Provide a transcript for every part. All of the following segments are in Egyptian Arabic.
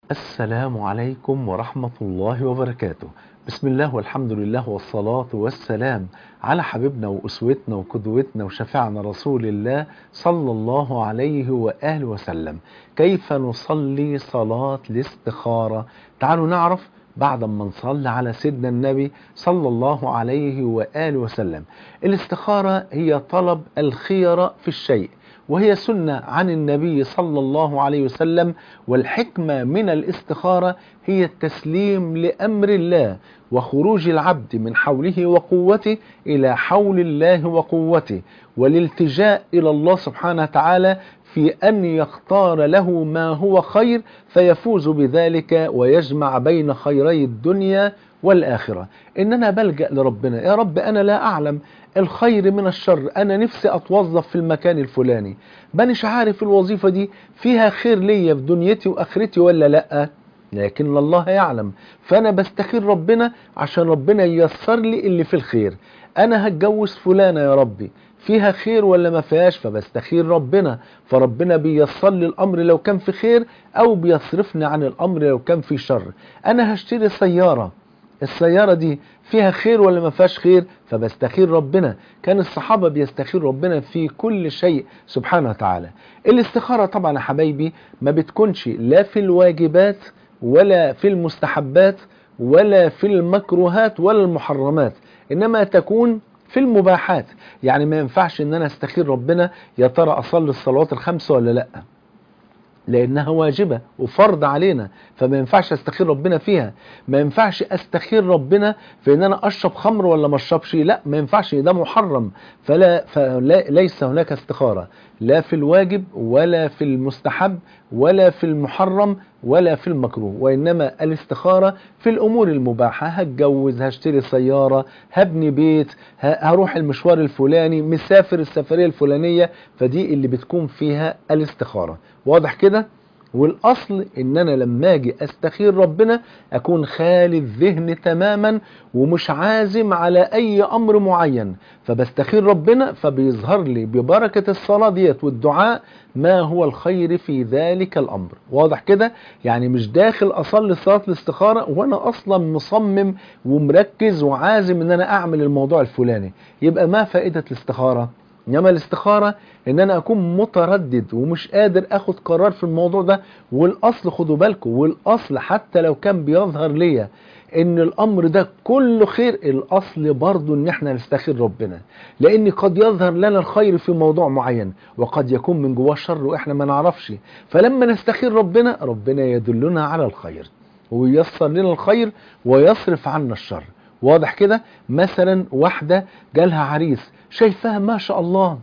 السلام عليكم ورحمة الله وبركاته بسم الله والحمد لله والصلاة والسلام على حبيبنا وأسوتنا وقدوتنا وشفيعنا رسول الله صلى الله عليه وآله وسلم كيف نصلي صلاة الاستخارة تعالوا نعرف بعد ما نصلي على سيدنا النبي صلى الله عليه وآله وسلم الاستخارة هي طلب الخير في الشيء وهي سنة عن النبي صلى الله عليه وسلم والحكمة من الاستخارة هي التسليم لأمر الله وخروج العبد من حوله وقوته إلى حول الله وقوته والالتجاء إلى الله سبحانه وتعالى في أن يختار له ما هو خير فيفوز بذلك ويجمع بين خيري الدنيا والآخرة إن أنا بلجأ لربنا يا رب أنا لا أعلم الخير من الشر أنا نفسي أتوظف في المكان الفلاني بانش عارف الوظيفة دي فيها خير ليا في دنيتي وآخرتي ولا لأ لكن الله يعلم فأنا بستخير ربنا عشان ربنا ييسر لي اللي في الخير أنا هتجوز فلانة يا ربي فيها خير ولا ما فيهاش فبستخير ربنا فربنا بيصل لي الامر لو كان في خير او بيصرفني عن الامر لو كان في شر انا هشتري سياره السياره دي فيها خير ولا ما فيهاش خير فبستخير ربنا كان الصحابه بيستخير ربنا في كل شيء سبحانه وتعالى الاستخاره طبعا يا حبايبي ما بتكونش لا في الواجبات ولا في المستحبات ولا في المكروهات ولا المحرمات انما تكون في المباحات يعني ما ينفعش ان انا استخير ربنا يا ترى اصلي الصلوات الخمسه ولا لا لانها واجبه وفرض علينا فما ينفعش استخير ربنا فيها ما ينفعش استخير ربنا في ان انا اشرب خمر ولا ما اشربش لا ما ينفعش ده محرم فلا فليس هناك استخاره لا في الواجب ولا في المستحب ولا في المحرم ولا في المكروه وإنما الاستخارة في الأمور المباحة هتجوز هشتري سيارة هبني بيت هروح المشوار الفلاني مسافر السفرية الفلانية فدي اللي بتكون فيها الاستخارة واضح كده؟ والاصل ان انا لما اجي استخير ربنا اكون خالي الذهن تماما ومش عازم على اي امر معين فبستخير ربنا فبيظهر لي ببركة الصلاة ديت والدعاء ما هو الخير في ذلك الامر واضح كده يعني مش داخل اصلي صلاة الاستخارة وانا اصلا مصمم ومركز وعازم ان انا اعمل الموضوع الفلاني يبقى ما فائدة الاستخارة انما الاستخارة ان انا اكون متردد ومش قادر اخد قرار في الموضوع ده والاصل خدوا بالكم والاصل حتى لو كان بيظهر ليا ان الامر ده كله خير الاصل برضو ان احنا نستخير ربنا لان قد يظهر لنا الخير في موضوع معين وقد يكون من جواه شر واحنا ما نعرفش فلما نستخير ربنا ربنا يدلنا على الخير وييسر لنا الخير ويصرف عنا الشر واضح كده مثلا واحدة جالها عريس شايفاها ما شاء الله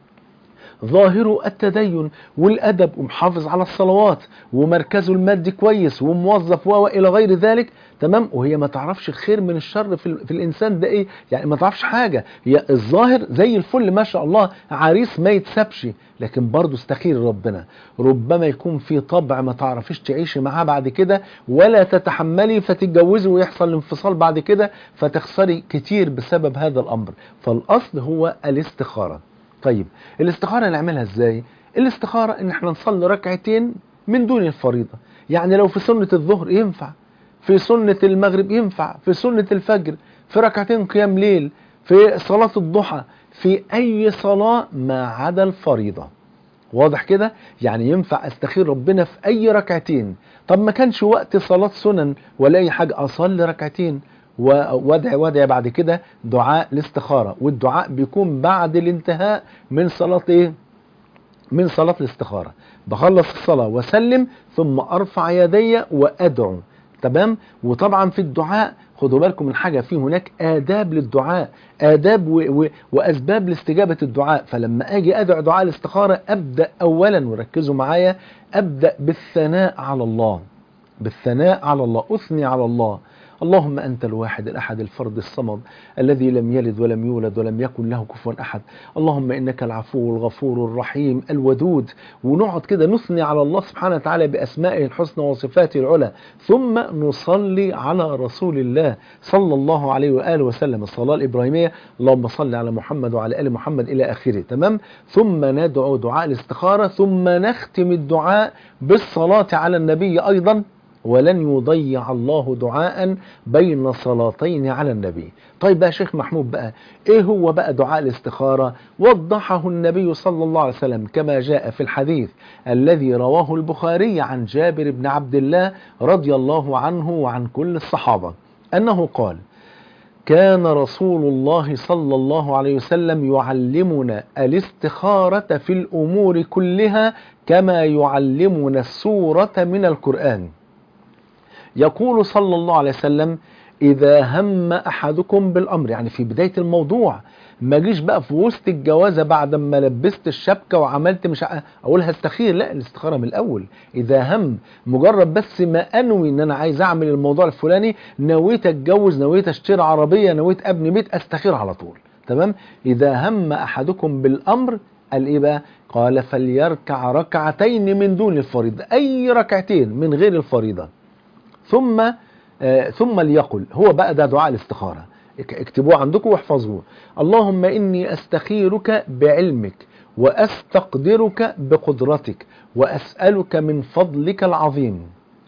ظاهره التدين والأدب ومحافظ على الصلوات ومركزه المادي كويس وموظف وإلى غير ذلك تمام وهي ما تعرفش الخير من الشر في, في الإنسان ده إيه يعني ما تعرفش حاجة هي الظاهر زي الفل ما شاء الله عريس ما يتسبش لكن برضه استخير ربنا ربما يكون في طبع ما تعرفيش تعيشي معاه بعد كده ولا تتحملي فتتجوزي ويحصل انفصال بعد كده فتخسري كتير بسبب هذا الأمر فالأصل هو الاستخارة طيب الاستخارة نعملها ازاي الاستخارة ان احنا نصلي ركعتين من دون الفريضة يعني لو في سنة الظهر ينفع في سنة المغرب ينفع في سنة الفجر في ركعتين قيام ليل في صلاة الضحى في اي صلاة ما عدا الفريضة واضح كده يعني ينفع استخير ربنا في اي ركعتين طب ما كانش وقت صلاة سنن ولا اي حاجة اصلي ركعتين وادعي وادعي بعد كده دعاء الاستخارة والدعاء بيكون بعد الانتهاء من صلاة ايه من صلاة الاستخارة بخلص الصلاة وسلم ثم ارفع يدي وادعو تمام وطبعا في الدعاء خدوا بالكم من حاجة في هناك آداب للدعاء آداب و و وأسباب لاستجابة الدعاء فلما أجي أدعو دعاء الاستخارة أبدأ أولا وركزوا معايا أبدأ بالثناء على الله بالثناء على الله أثني على الله اللهم أنت الواحد الأحد الفرد الصمد الذي لم يلد ولم يولد ولم يكن له كفوا أحد اللهم إنك العفو الغفور الرحيم الودود ونقعد كده نثني على الله سبحانه وتعالى بأسمائه الحسنى وصفاته العلى ثم نصلي على رسول الله صلى الله عليه وآله وسلم الصلاة الإبراهيمية اللهم صل على محمد وعلى آل محمد إلى آخره تمام ثم ندعو دعاء الاستخارة ثم نختم الدعاء بالصلاة على النبي أيضا ولن يضيع الله دعاء بين صلاتين على النبي طيب بقى شيخ محمود بقى ايه هو بقى دعاء الاستخارة وضحه النبي صلى الله عليه وسلم كما جاء في الحديث الذي رواه البخاري عن جابر بن عبد الله رضي الله عنه وعن كل الصحابة أنه قال كان رسول الله صلى الله عليه وسلم يعلمنا الاستخارة في الأمور كلها كما يعلمنا السورة من القرآن يقول صلى الله عليه وسلم إذا هم أحدكم بالأمر يعني في بداية الموضوع ما جيش بقى في وسط الجوازة بعد ما لبست الشبكة وعملت مش ع- أقول هستخير لا الاستخارة من الأول إذا هم مجرد بس ما أنوي إن أنا عايز أعمل الموضوع الفلاني نويت أتجوز نويت أشتري عربية نويت أبني بيت أستخير على طول تمام إذا هم أحدكم بالأمر قال إيه بقى قال فليركع ركعتين من دون الفريضة أي ركعتين من غير الفريضة ثم آه ثم ليقل هو بقى ده دعاء الاستخارة اك- اكتبوه عندكم واحفظوه اللهم إني أستخيرك بعلمك وأستقدرك بقدرتك وأسألك من فضلك العظيم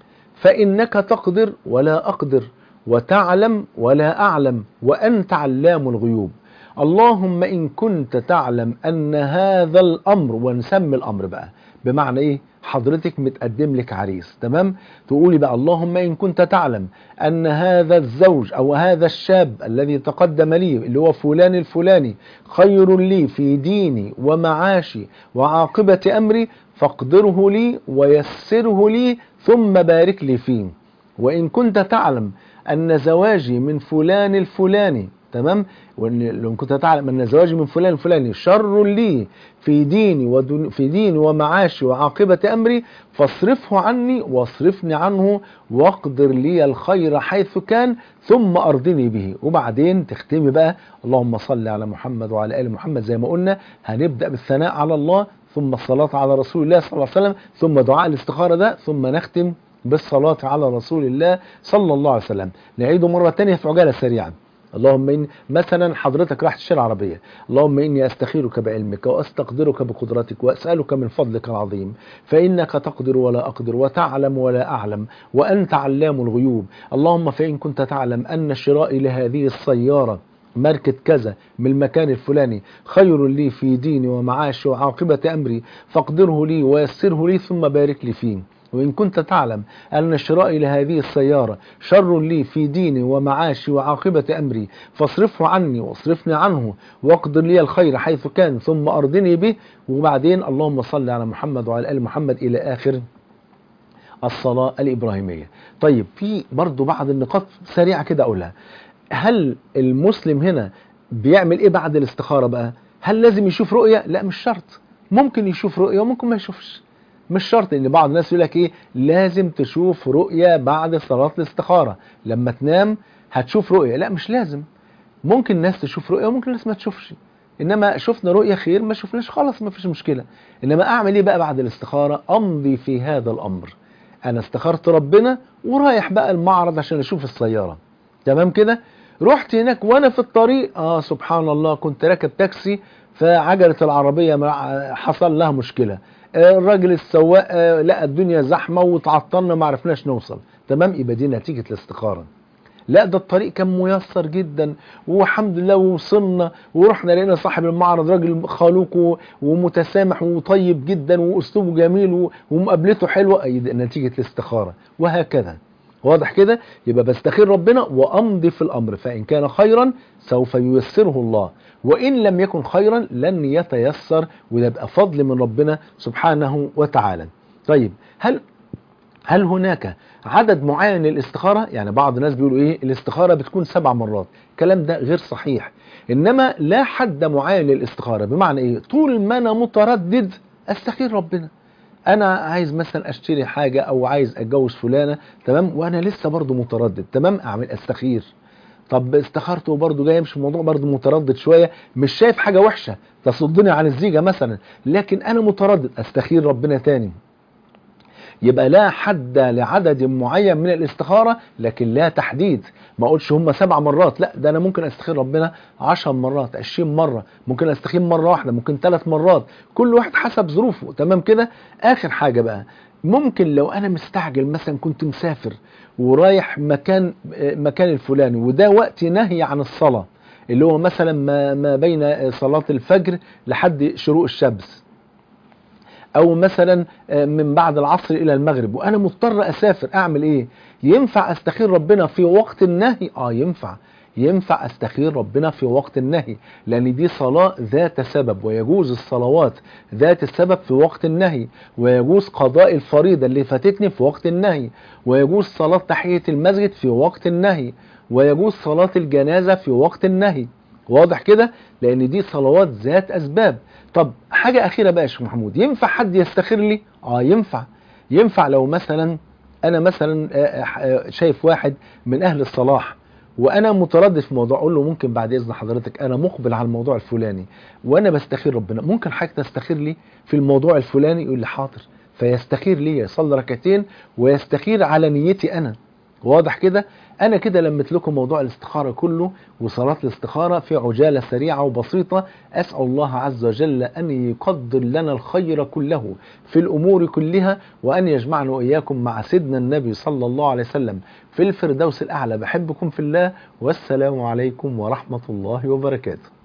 فإنك تقدر ولا أقدر وتعلم ولا أعلم وأنت علام الغيوب اللهم إن كنت تعلم أن هذا الأمر ونسمي الأمر بقى بمعنى إيه حضرتك متقدم لك عريس تمام تقولي بقى اللهم إن كنت تعلم أن هذا الزوج أو هذا الشاب الذي تقدم لي اللي هو فلان الفلاني خير لي في ديني ومعاشي وعاقبة أمري فاقدره لي ويسره لي ثم بارك لي فيه وإن كنت تعلم أن زواجي من فلان الفلاني تمام وان لو كنت تعلم ان زواجي من فلان الفلاني شر لي في ديني ودن في ديني ومعاشي وعاقبة امري فاصرفه عني واصرفني عنه واقدر لي الخير حيث كان ثم ارضني به وبعدين تختمي بقى اللهم صل على محمد وعلى ال محمد زي ما قلنا هنبدا بالثناء على الله ثم الصلاه على رسول الله صلى الله عليه وسلم ثم دعاء الاستخاره ده ثم نختم بالصلاه على رسول الله صلى الله عليه وسلم نعيده مره ثانيه في عجاله سريعا اللهم إن مثلا حضرتك راح تشتري عربية اللهم إني أستخيرك بعلمك وأستقدرك بقدرتك وأسألك من فضلك العظيم فإنك تقدر ولا أقدر وتعلم ولا أعلم وأنت علام الغيوب اللهم فإن كنت تعلم أن شرائي لهذه السيارة ماركة كذا من المكان الفلاني خير لي في ديني ومعاشي وعاقبة أمري فاقدره لي ويسره لي ثم بارك لي فيه وإن كنت تعلم أن شرائي لهذه السيارة شر لي في ديني ومعاشي وعاقبة أمري فاصرفه عني واصرفني عنه واقدر لي الخير حيث كان ثم أرضني به وبعدين اللهم صل على محمد وعلى آل محمد إلى آخر الصلاة الإبراهيمية طيب في برضو بعض النقاط سريعة كده أقولها هل المسلم هنا بيعمل إيه بعد الاستخارة بقى هل لازم يشوف رؤية لا مش شرط ممكن يشوف رؤية وممكن ما يشوفش مش شرط ان بعض الناس يقول لك ايه لازم تشوف رؤية بعد صلاة الاستخارة لما تنام هتشوف رؤية لا مش لازم ممكن ناس تشوف رؤية وممكن ناس ما تشوفش انما شفنا رؤية خير ما شفناش خلاص ما فيش مشكلة انما اعمل ايه بقى بعد الاستخارة امضي في هذا الامر انا استخرت ربنا ورايح بقى المعرض عشان اشوف السيارة تمام كده رحت هناك وانا في الطريق اه سبحان الله كنت راكب تاكسي فعجلة العربية مع- حصل لها مشكلة آه، الراجل السواق آه، لقى الدنيا زحمة وتعطلنا ما عرفناش نوصل تمام يبقى دي نتيجة الاستخارة لا ده الطريق كان ميسر جدا والحمد لله ووصلنا ورحنا لقينا صاحب المعرض راجل خلوق و- ومتسامح وطيب جدا واسلوبه جميل و- ومقابلته حلوه أي ده نتيجه الاستخاره وهكذا واضح كده يبقى بستخير ربنا وامضي في الامر فان كان خيرا سوف ييسره الله وان لم يكن خيرا لن يتيسر وده يبقى فضل من ربنا سبحانه وتعالى طيب هل هل هناك عدد معين للاستخارة يعني بعض الناس بيقولوا ايه الاستخارة بتكون سبع مرات الكلام ده غير صحيح انما لا حد معين للاستخارة بمعنى ايه طول ما انا متردد استخير ربنا انا عايز مثلا اشتري حاجة او عايز اتجوز فلانة تمام وانا لسه برضو متردد تمام اعمل استخير طب استخرت وبرضه جاي يمشي الموضوع برضه متردد شويه مش شايف حاجه وحشه تصدني عن الزيجه مثلا لكن انا متردد استخير ربنا تاني يبقى لا حد لعدد معين من الاستخارة لكن لا تحديد ما اقولش هم سبع مرات لا ده انا ممكن استخير ربنا عشر مرات عشرين مرة ممكن استخير مرة واحدة ممكن ثلاث مرات كل واحد حسب ظروفه تمام كده اخر حاجة بقى ممكن لو انا مستعجل مثلا كنت مسافر ورايح مكان مكان الفلاني وده وقت نهي عن الصلاة اللي هو مثلا ما, ما بين صلاة الفجر لحد شروق الشمس او مثلا من بعد العصر الى المغرب وانا مضطر اسافر اعمل ايه ينفع استخير ربنا في وقت النهي اه ينفع ينفع استخير ربنا في وقت النهي لان دي صلاة ذات سبب ويجوز الصلوات ذات السبب في وقت النهي ويجوز قضاء الفريضة اللي فاتتني في وقت النهي ويجوز صلاة تحية المسجد في وقت النهي ويجوز صلاة الجنازة في وقت النهي واضح كده لان دي صلوات ذات اسباب طب حاجة اخيرة بقى يا شيخ محمود ينفع حد يستخير لي اه ينفع ينفع لو مثلا انا مثلا شايف واحد من اهل الصلاح وانا متردد في موضوع اقول له ممكن بعد اذن حضرتك انا مقبل على الموضوع الفلاني وانا بستخير ربنا ممكن حضرتك تستخير لي في الموضوع الفلاني يقول لي حاضر فيستخير لي يصلي ركعتين ويستخير على نيتي انا واضح كده انا كده لمت لكم موضوع الاستخارة كله وصلاة الاستخارة في عجالة سريعة وبسيطة اسأل الله عز وجل ان يقدر لنا الخير كله في الامور كلها وان يجمعنا واياكم مع سيدنا النبي صلى الله عليه وسلم في الفردوس الاعلى بحبكم في الله والسلام عليكم ورحمة الله وبركاته